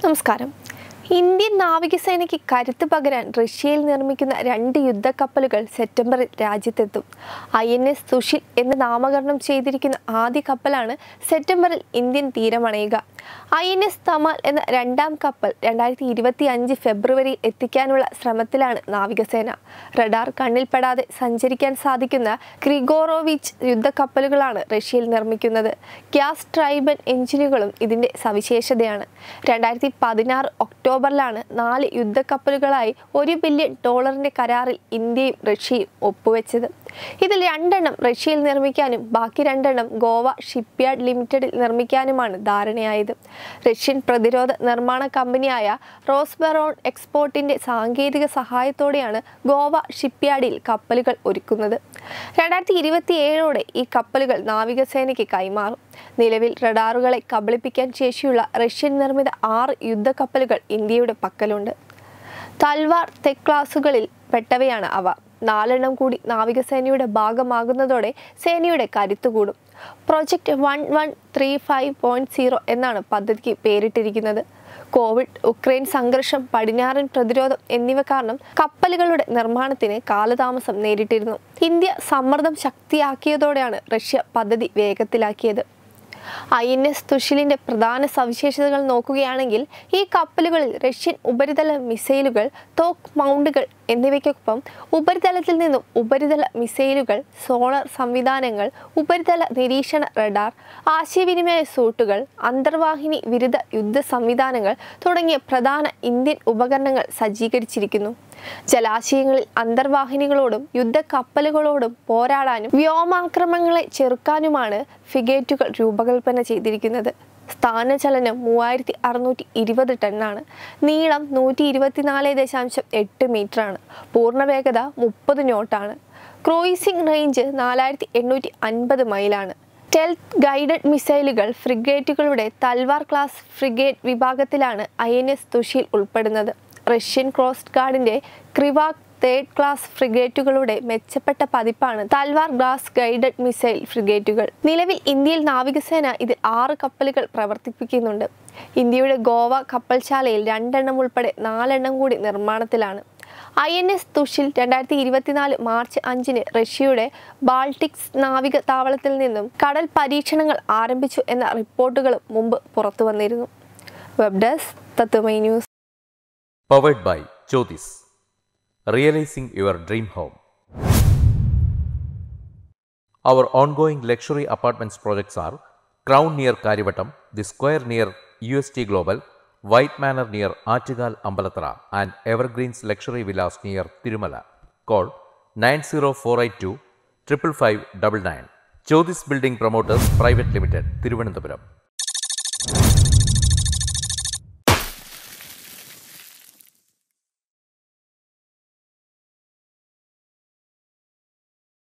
നമസ്കാരം ഇന്ത്യൻ നാവികസേനയ്ക്ക് കരുത്ത് പകരാൻ റഷ്യയിൽ നിർമ്മിക്കുന്ന രണ്ട് യുദ്ധക്കപ്പലുകൾ സെപ്റ്റംബറിൽ രാജ്യത്തെത്തും ഐ എൻ എസ് സുഷിൽ എന്ന് നാമകരണം ചെയ്തിരിക്കുന്ന ആദ്യ കപ്പലാണ് സെപ്റ്റംബറിൽ ഇന്ത്യൻ തീരമണയുക ഐ എൻ എസ് തമാൽ എന്ന രണ്ടാം കപ്പൽ രണ്ടായിരത്തി ഇരുപത്തി അഞ്ച് ഫെബ്രുവരിയിൽ എത്തിക്കാനുള്ള ശ്രമത്തിലാണ് നാവികസേന റഡാർ കണ്ണിൽപ്പെടാതെ സഞ്ചരിക്കാൻ സാധിക്കുന്ന ഗ്രിഗോറോവിച്ച് യുദ്ധക്കപ്പലുകളാണ് റഷ്യയിൽ നിർമ്മിക്കുന്നത് ഗ്യാസ് ട്രൈബൻ എഞ്ചിനുകളും ഇതിന്റെ സവിശേഷതയാണ് രണ്ടായിരത്തി പതിനാറ് ഒക്ടോബറിലാണ് നാല് യുദ്ധക്കപ്പലുകളായി ഒരു ബില്യൺ ഡോളറിന്റെ കരാറിൽ ഇന്ത്യയും റഷ്യയും ഒപ്പുവെച്ചത് ഇതിൽ രണ്ടെണ്ണം റഷ്യയിൽ നിർമ്മിക്കാനും ബാക്കി രണ്ടെണ്ണം ഗോവ ഷിപ്പ്യാർഡ് ലിമിറ്റഡിൽ നിർമ്മിക്കാനുമാണ് ധാരണയായത് റഷ്യൻ പ്രതിരോധ നിർമ്മാണ കമ്പനിയായ റോസ്ബെറോൺ എക്സ്പോർട്ടിന്റെ സാങ്കേതിക സഹായത്തോടെയാണ് ഗോവ ഷിപ്പ്യാർഡിൽ കപ്പലുകൾ ഒരുക്കുന്നത് രണ്ടായിരത്തി ഇരുപത്തി ഏഴോടെ ഈ കപ്പലുകൾ നാവികസേനയ്ക്ക് കൈമാറും നിലവിൽ റഡാറുകളെ കബളിപ്പിക്കാൻ ശേഷിയുള്ള റഷ്യൻ നിർമ്മിത ആറ് യുദ്ധക്കപ്പലുകൾ ഇന്ത്യയുടെ പക്കലുണ്ട് തൽവാർ തെക് ക്ലാസുകളിൽ പെട്ടവയാണ് അവ നാലെണ്ണം കൂടി നാവികസേനയുടെ ഭാഗമാകുന്നതോടെ സേനയുടെ കരുത്ത് കൂടും project one one three five point zero എന്നാണ് പദ്ധതിക്ക് പേരിട്ടിരിക്കുന്നത് കോവിഡ് ഉക്രൈൻ സംഘർഷം പടിഞ്ഞാറൻ പ്രതിരോധം എന്നിവ കാരണം കപ്പലുകളുടെ നിർമ്മാണത്തിന് കാലതാമസം നേരിട്ടിരുന്നു ഇന്ത്യ സമ്മർദ്ദം ശക്തിയാക്കിയതോടെയാണ് റഷ്യ പദ്ധതി വേഗത്തിലാക്കിയത് ഐ എൻ എസ് തുഷിലിന്റെ പ്രധാന സവിശേഷതകൾ നോക്കുകയാണെങ്കിൽ ഈ കപ്പലുകളിൽ റഷ്യൻ ഉപരിതല മിസൈലുകൾ തോക്ക് മൗണ്ടുകൾ എന്നിവയ്ക്കൊപ്പം ഉപരിതലത്തിൽ നിന്നും ഉപരിതല മിസൈലുകൾ സോളർ സംവിധാനങ്ങൾ ഉപരിതല നിരീക്ഷണ റഡാർ ആശയവിനിമയ സൂട്ടുകൾ അന്തർവാഹിനി വിരുദ്ധ യുദ്ധ സംവിധാനങ്ങൾ തുടങ്ങിയ പ്രധാന ഇന്ത്യൻ ഉപകരണങ്ങൾ സജ്ജീകരിച്ചിരിക്കുന്നു ജലാശയങ്ങളിൽ അന്തർവാഹിനികളോടും യുദ്ധക്കപ്പലുകളോടും പോരാടാനും വ്യോമാക്രമണങ്ങളെ ചെറുക്കാനുമാണ് ഫിഗേറ്റുകൾ രൂപകൽപ്പന ചെയ്തിരിക്കുന്നത് സ്ഥാനചലനം മൂവായിരത്തി അറുന്നൂറ്റി ഇരുപത് ടണ്ണാണ് നീളം നൂറ്റി ഇരുപത്തിനാല് ദശാംശം എട്ട് മീറ്ററാണ് പൂർണ്ണ വേഗത മുപ്പത് നോട്ടാണ് ക്രൂയിസിംഗ് റേഞ്ച് നാലായിരത്തി എണ്ണൂറ്റി അൻപത് മൈലാണ് ടെൽത്ത് ഗൈഡഡ് മിസൈലുകൾ ഫ്രിഗേറ്റുകളുടെ തൽവാർ ക്ലാസ് ഫ്രിഗേറ്റ് വിഭാഗത്തിലാണ് ഐ എൻ എസ് തുഷിൽ ഉൾപ്പെടുന്നത് റഷ്യൻ കോസ്റ്റ് ഗാർഡിന്റെ ക്രിവാക് തേർഡ് ക്ലാസ് ഫ്രിഗേറ്റുകളുടെ മെച്ചപ്പെട്ട പതിപ്പാണ് തൽവാർ ഗ്ലാസ് ഗൈഡഡ് മിസൈൽ ഫ്രിഗേറ്റുകൾ നിലവിൽ ഇന്ത്യയിൽ നാവികസേന ഇതിൽ ആറ് കപ്പലുകൾ പ്രവർത്തിപ്പിക്കുന്നുണ്ട് ഇന്ത്യയുടെ ഗോവ കപ്പൽശാലയിൽ രണ്ടെണ്ണം ഉൾപ്പെടെ നാലെണ്ണം കൂടി നിർമ്മാണത്തിലാണ് ഐ എൻ എസ് തുഷിൽ രണ്ടായിരത്തി ഇരുപത്തിനാല് മാർച്ച് അഞ്ചിന് റഷ്യയുടെ ബാൾട്ടിക്സ് നാവിക താവളത്തിൽ നിന്നും കടൽ പരീക്ഷണങ്ങൾ ആരംഭിച്ചു എന്ന റിപ്പോർട്ടുകളും മുമ്പ് പുറത്തു വന്നിരുന്നു web desk Tatwamayi news Powered by Jyotis. Realizing your dream home. Our ongoing luxury apartments projects are Crown near Karivatam, The Square near UST Global, White Manor near Achigal Ambalatra, and Evergreens Luxury Villas near Tirumala. Call 90482 555 Jyotis Building Promoters Private Limited, Thiruvananthapuram.